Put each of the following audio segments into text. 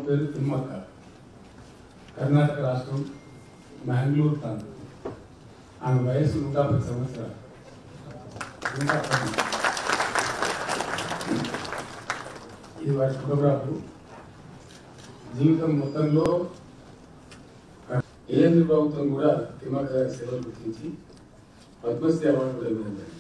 పేరు తిమ్మక్క కర్ణాటక రాష్ట్రం మ్యాంగ్లూరు ప్రాంతం ఆమె వయసు నూట పది సంవత్సరాలు నూట పది ఇది వారి ఫోటోగ్రాఫ్ జీవితం మొత్తంలో కేంద్ర ప్రభుత్వం కూడా తిమ్మక్క గారి సేవలు గుర్తించి పద్మశ్రీ అవార్డు కూడా ఇవ్వడం జరిగింది.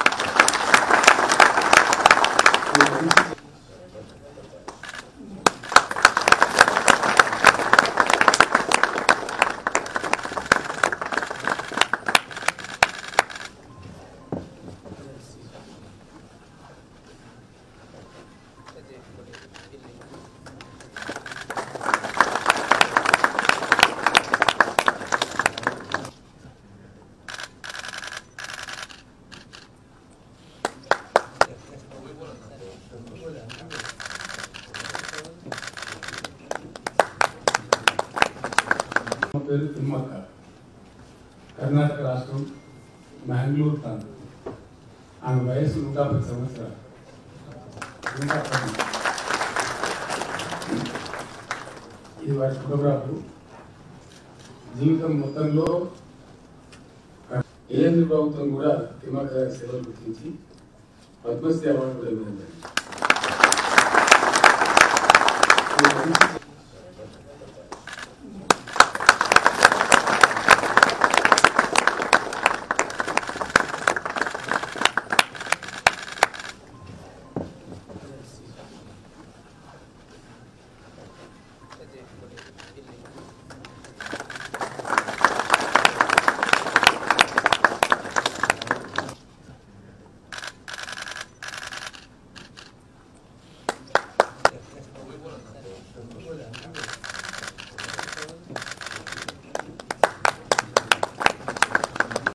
నా పేరు తిమ్మక్క కర్ణాటక రాష్ట్రం మ్యాంగ్లూరు ప్రాంతం ఆమె వయసు నూట పది సంవత్సరాలు నూట పది ఇది వారి ఫోటోగ్రాఫ్ జీవితం మొత్తంలో కేంద్ర ప్రభుత్వం కూడా తిమ్మక్క గారి సేవలు గుర్తించి పద్మశ్రీ అవార్డు కూడా ఇవ్వడం జరిగింది.